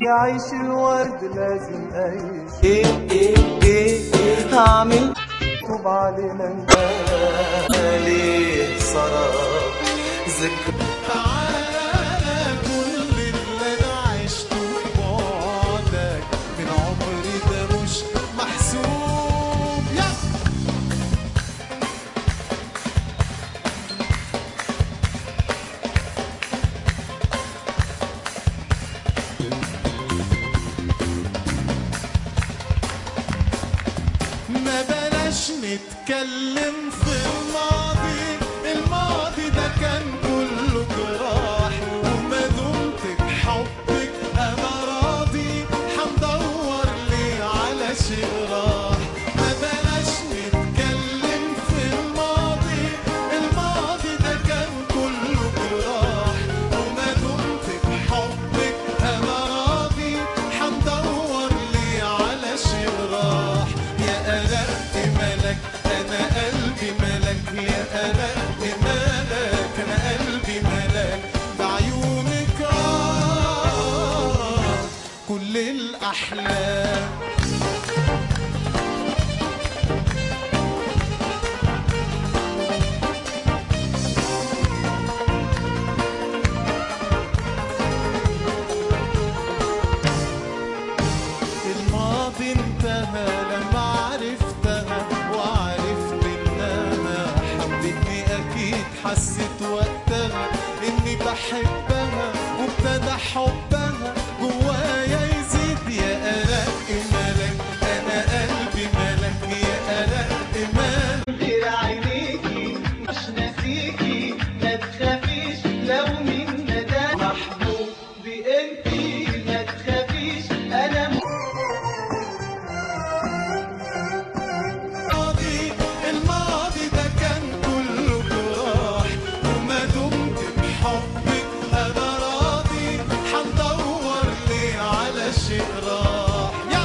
يعيش الورد لازم اعيش ايه ايه ايه ايه هعمل طوب علينا ليه سراب ذكرى تعالى كل اللي انا عشته بعدك من عمري ده مش محسوب يا ما بلاش نتكلم في الماضي الماضي ده كان كله جراح وما دمت بحبك انا راضي حندور ليه على شيء راح ما بلاش نتكلم في الماضي الماضي ده كان كله جراح وما دمت بحبك انا راضي حندور ليه على شيء راح يا قلقت ملك انا قلبي ملك يا قلقت ملك انا قلبي ملك بعيونك آه كل الاحلام الماضي انتهى لما عرفتها وعرفت انها حبتني اكيد حسيت وقتها اني بحبها وابتدى حبها جوايا يزيد يا قلق ملك انا قلبي ملك يا قلق ملك غير عينيكي مش ناسيكي ما تخافيش لو من ندى محبوبي انتي ما تخافيش انا الماضي الماضي ده كان كله جراح وما دمت بحبك انا راضي حندور ليه على شيء راح يلا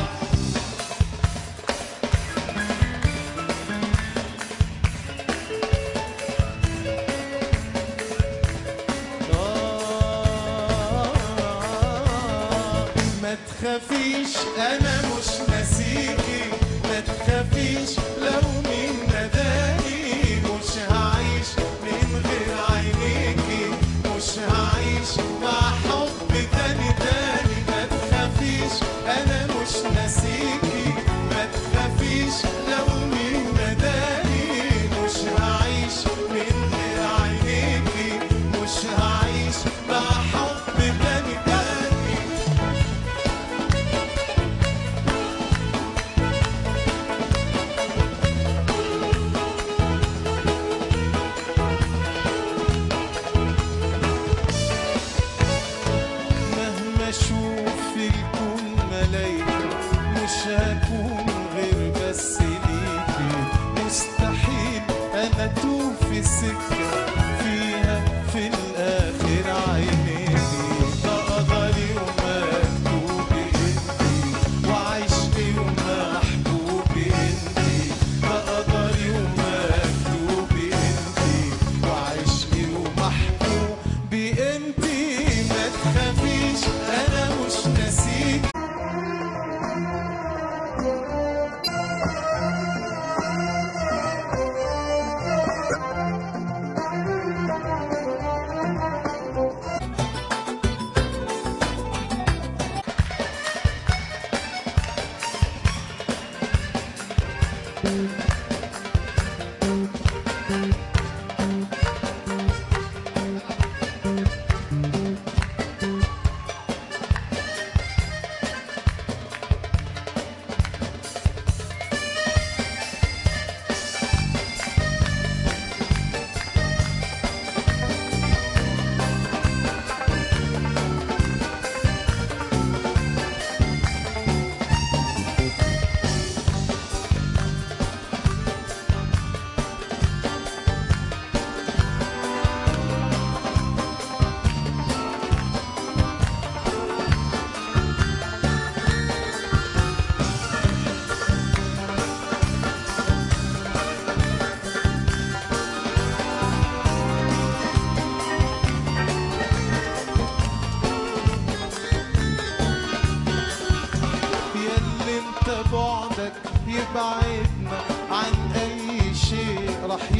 ما تخافيش انا مش ناسيكي ما تخافيش لو مين نداني مش هعيش من غير عينيكي مش هعيش مع حب تاني تاني ما تخافيش انا مش ناسيكي ما تخافيش لو مين نداني مش هعيش من غير عينيكي مش هعيش مع حب تاني تاني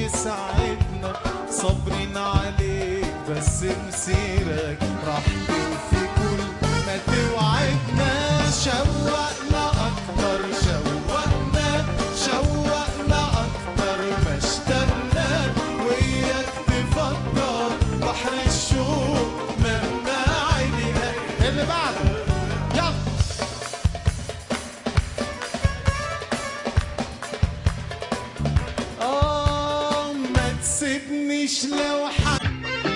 يسعدنا صابرين عليك بس مسيرك راح في كل ما توعدنا شوقنا اكتر شوقنا شوقنا اكتر ما اشتقنا وياك تفكر بحر الشوق مهما عينينا اللي بعده يلا آه ما تسيبنيش لو حد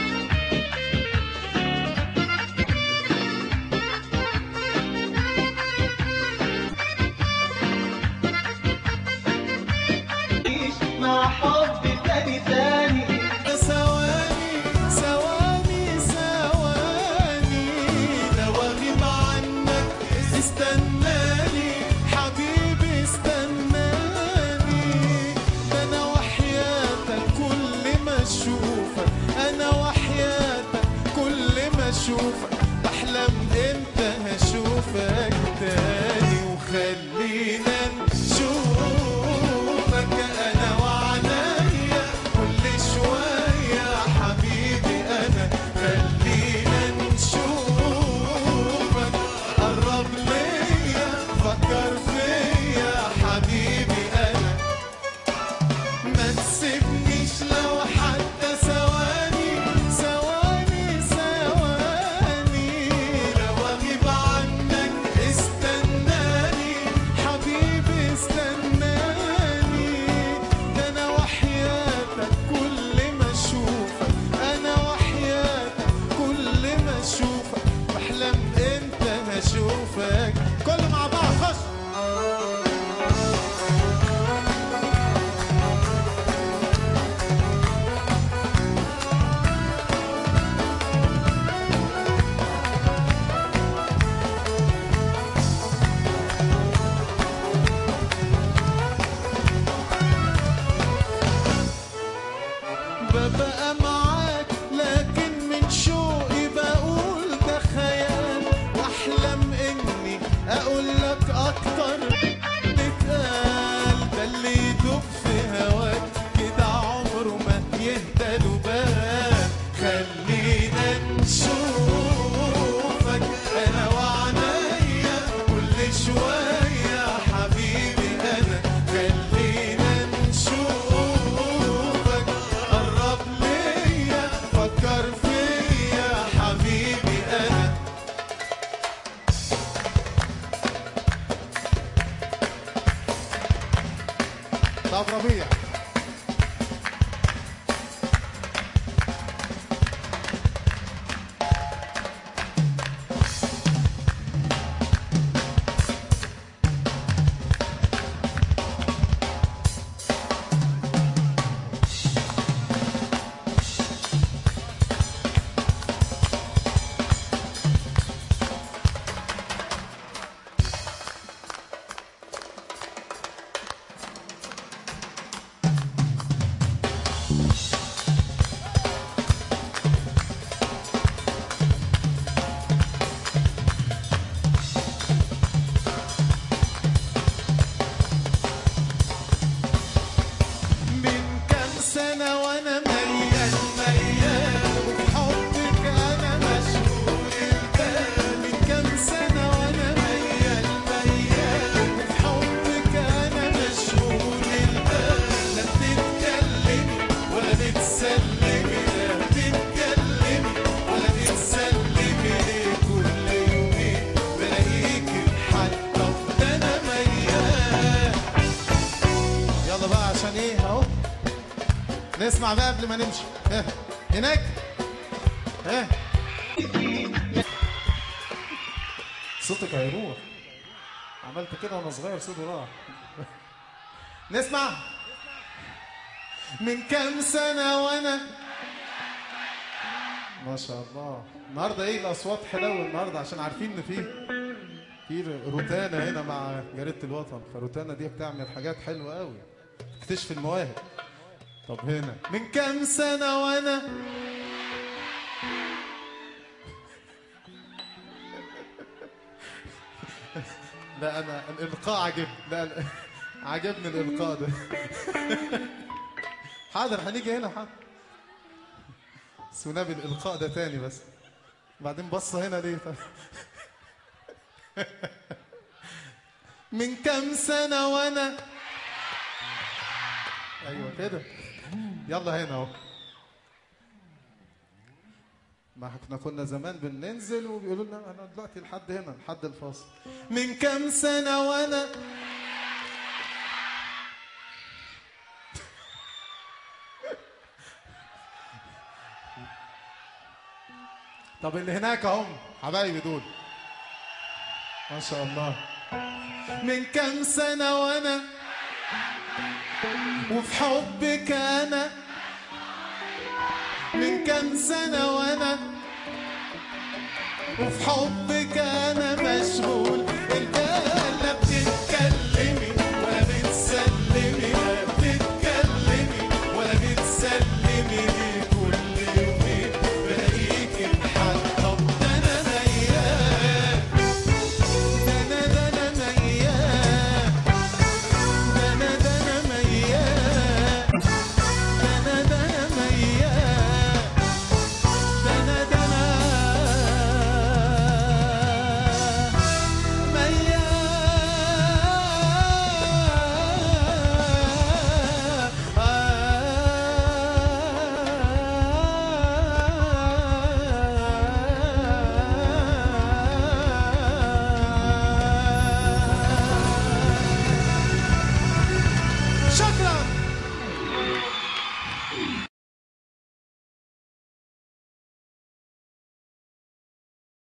عيش مع حب تاني تاني ثواني ثواني ثواني لو اغيب عنك استناني حبيبي استناني ده انا وحياتك كل ما اشوفك انا وحياتك كل ما اشوفك بحلم امتى هشوفك تاني وخلينا نشوفك انا وعنيا كل شوية حبيبي انا خلينا نشوفك قرب ليا فكر فيا حبيبي انا ما تسيبنيش لو حتى ثواني ثواني ثواني لو اغيب عنك استناني حبيبي استناني ده انا وحياتك كل ما اشوفك انا وحياتك كل ما اشوفك بحلم امتى هشوفك كل مع بعض خش ببقى معاك لكن من شوقي بقول ده خيال احلم اني اقول لك اكتر اتقال ده اللي يدوب في هواك كده عمره ما يهدى له بال خلينا نشوفك انا وعنيا كل شويه حبيبي انا خلينا نشوفك قرب ليا فكر فيا حبيبي انا طب ربيع من كام سنة وأنا ميال ميال وفي حبك أنا مشغول البال من كام سنة وأنا ميال ميال وفي حبك أنا مشغول البال لا بتتكلمي ولا بتسلمي لا بتتكلمي ولا بتسلمي ليه كل يومين بلاقيكي حتى ده أنا ميال يلا بقى عشان ايه اهو نسمع بقى قبل ما نمشي ها هناك ها صوتك هيروح عملت كده وانا صغير صوتي راح نسمع من كام سنة وانا ما شاء الله النهارده ايه الاصوات حلوه النهارده عشان عارفين ان في في روتانا هنا مع جريده الوطن فروتانا دي بتعمل حاجات حلوه قوي تكتشف المواهب طب هنا من كام سنه وانا لا انا الالقاء عجبني لا لا، عجبني الالقاء ده حاضر هنيجي هنا حاضر بس ونبي الالقاء ده تاني بس بعدين بص هنا ليه طيب من كام سنة وانا ايوه كده يلا هنا اهو ما احنا كنا زمان بننزل وبيقولوا لنا انا دلوقتي لحد هنا لحد الفاصل من كام سنة وانا طب اللي هناك اهم حبايبي دول ما شاء الله من كام سنة وانا وفي حبك انا من كام سنة وانا وفي حبك انا مشغول